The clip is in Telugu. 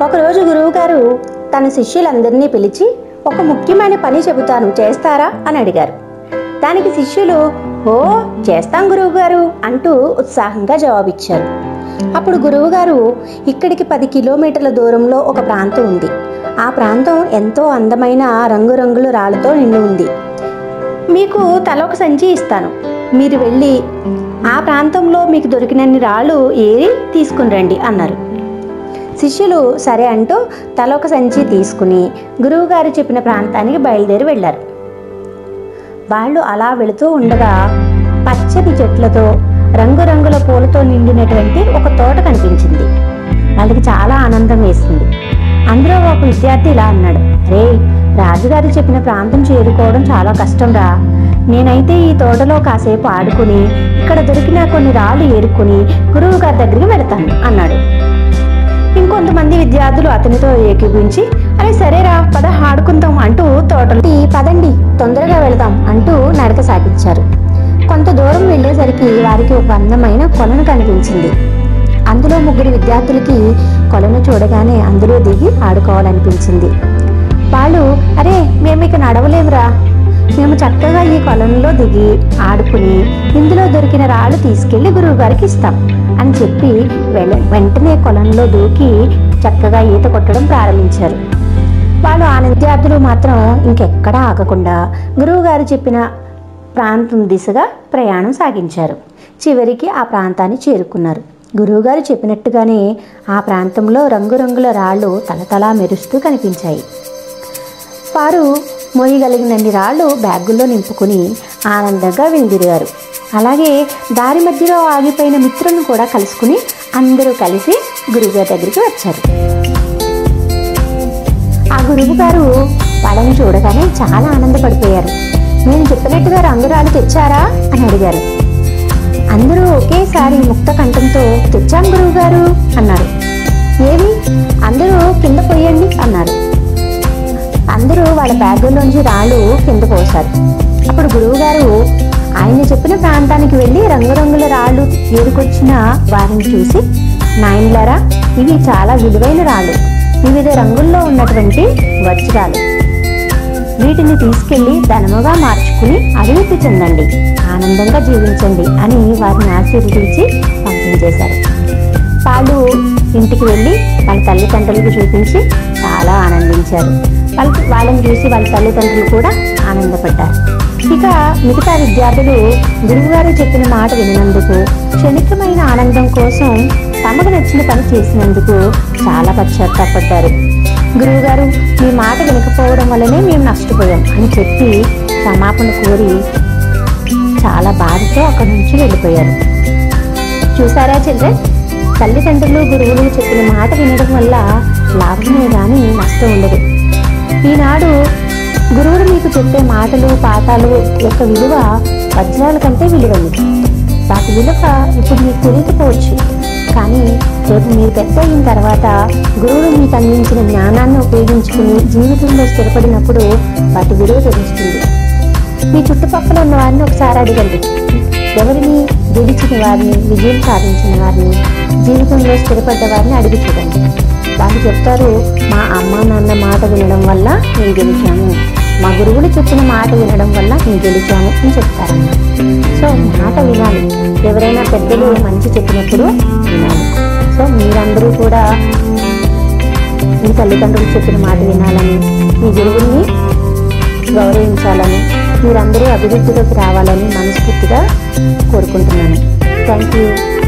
ఒకరోజు గురువుగారు తన శిష్యులందరినీ పిలిచి ఒక ముఖ్యమైన పని చెబుతాను చేస్తారా అని అడిగారు దానికి శిష్యులు ఓ చేస్తాం గురువుగారు అంటూ ఉత్సాహంగా జవాబిచ్చారు అప్పుడు గురువుగారు ఇక్కడికి పది కిలోమీటర్ల దూరంలో ఒక ప్రాంతం ఉంది ఆ ప్రాంతం ఎంతో అందమైన రంగురంగుల రాళ్లతో నిండి ఉంది మీకు తల ఒక సంచి ఇస్తాను మీరు వెళ్ళి ఆ ప్రాంతంలో మీకు దొరికినన్ని రాళ్ళు ఏరి తీసుకుని రండి అన్నారు శిష్యులు సరే అంటూ తల ఒక సంచి తీసుకుని గురువుగారు చెప్పిన ప్రాంతానికి బయలుదేరి వెళ్ళారు వాళ్ళు అలా వెళుతూ ఉండగా పచ్చని చెట్లతో రంగురంగుల పూలతో నిండినటువంటి ఒక తోట కనిపించింది వాళ్ళకి చాలా ఆనందం వేసింది అందులో ఒక విద్యార్థి ఇలా అన్నాడు రే రాజుగారు చెప్పిన ప్రాంతం చేరుకోవడం చాలా కష్టం రా నేనైతే ఈ తోటలో కాసేపు ఆడుకుని ఇక్కడ దొరికిన కొన్ని రాళ్ళు ఏరుకుని గురువు గారి దగ్గరికి వెళతాను అన్నాడు ఇంకొంతమంది విద్యార్థులు అతనితో ఏకీభించి అరే సరేరా పద ఆడుకుందాం అంటూ తోటలో పదండి తొందరగా వెళదాం అంటూ నడక సాగించారు కొంత దూరం వెళ్ళేసరికి వారికి ఒక అందమైన కొలను కనిపించింది అందులో ముగ్గురు విద్యార్థులకి కొలను చూడగానే అందులో దిగి ఆడుకోవాలనిపించింది వాళ్ళు అరే మేము ఇక నడవలేమురా మేము చక్కగా ఈ కొలంలో దిగి ఆడుకుని ఇందులో దొరికిన రాళ్ళు తీసుకెళ్లి గురువు గారికి ఇస్తాం అని చెప్పి వెల- వెంటనే కొలంలో దూకి చక్కగా ఈత కొట్టడం ప్రారంభించారు వాళ్ళు ఆ విద్యార్థులు మాత్రం ఇంకెక్కడా ఆగకుండా గురువు గారు చెప్పిన ప్రాంతం దిశగా ప్రయాణం సాగించారు చివరికి ఆ ప్రాంతాన్ని చేరుకున్నారు గురువుగారు చెప్పినట్టుగానే ఆ ప్రాంతంలో రంగురంగుల రాళ్ళు తలతలా మెరుస్తూ కనిపించాయి వారు మోయగలిగినన్ని రాళ్ళు బ్యాగుల్లో నింపుకుని ఆనందంగా వెనుదిరిగారు అలాగే దారి మధ్యలో ఆగిపోయిన మిత్రులను కూడా కలుసుకుని అందరూ కలిసి గురువుగారి దగ్గరికి వచ్చారు ఆ గురువు గారు వాళ్ళని చూడగానే చాలా ఆనందపడిపోయారు నేను చెప్పినట్టుగా రంగురాలు తెచ్చారా అని అడిగారు అందరూ ఒకేసారి ముక్త కంఠంతో తెచ్చాం గురువు గారు అన్నారు ఏమి అందరూ కింద పోయండి అన్నారు అందరూ వాళ్ళ బ్యాగుల్లోంచి రాళ్ళు కింద పోశారు అప్పుడు గురువుగారు ఆయన చెప్పిన ప్రాంతానికి వెళ్ళి రంగురంగుల రాళ్ళు ఏరుకొచ్చిన వారిని చూసి నాయనలారా ఇవి చాలా విలువైన రాళ్ళు వివిధ రంగుల్లో ఉన్నటువంటి వజ్రాలు వీటిని తీసుకెళ్లి ధనముగా మార్చుకుని అభివృద్ధి చెందండి ఆనందంగా జీవించండి అని వారిని ఆశీర్వదించి పంపించేశారు వాళ్ళు ఇంటికి వెళ్ళి వాళ్ళ తల్లిదండ్రులకు చూపించి చాలా ఆనందించారు వాళ్ళ వాళ్ళని చూసి వాళ్ళ తల్లిదండ్రులు కూడా ఆనందపడ్డారు ఇక మిగతా విద్యార్థులు గురువుగారు చెప్పిన మాట వినినందుకు క్షణికమైన ఆనందం కోసం తమకు నచ్చిన పని చేసినందుకు చాలా పశ్చాత్తాపడ్డారు గురువుగారు మీ మాట వినకపోవడం వల్లనే మేము నష్టపోయాం అని చెప్పి క్షమాపణ కోరి చాలా బాధతో అక్కడి నుంచి వెళ్ళిపోయారు చూసారా చిల్డ్రన్ తల్లిదండ్రులు గురువులు చెప్పిన మాట వినడం వల్ల లాభమే గాని నష్టం ఉండదు ఈనాడు గురువులు మీకు చెప్పే మాటలు పాఠాలు యొక్క విలువ వజ్రాల కంటే విలువైనది వాటి విలువ ఇప్పుడు మీకు తెలియకపోవచ్చు కానీ రేపు మీరు పెద్ద అయిన తర్వాత గురువులు మీకు అందించిన జ్ఞానాన్ని ఉపయోగించుకుని జీవితంలో స్థిరపడినప్పుడు వాటి విలువ తెలుస్తుంది మీ చుట్టుపక్కల ఉన్న వారిని ఒకసారి అడగండి ఎవరిని గెలిచిన వారిని విజయం సాధించిన వారిని జీవితంలో స్థిరపడ్డ వారిని అడిగి చూడండి వాళ్ళు చెప్తారు మా అమ్మ నాన్న మాట వినడం వల్ల నేను గెలిచాను మా గురువులు చెప్పిన మాట వినడం వల్ల నేను గెలిచాను అని చెప్తారన్నమాట సో మాట వినాలి ఎవరైనా పెద్దలు మంచి చెప్పినప్పుడు వినాలి సో మీరందరూ కూడా మీ తల్లిదండ్రులు చెప్పిన మాట వినాలని మీ గురువుల్ని గౌరవించాలని మీరందరూ అభివృద్ధిలోకి రావాలని మనస్ఫూర్తిగా కోరుకుంటున్నాను థ్యాంక్ యూ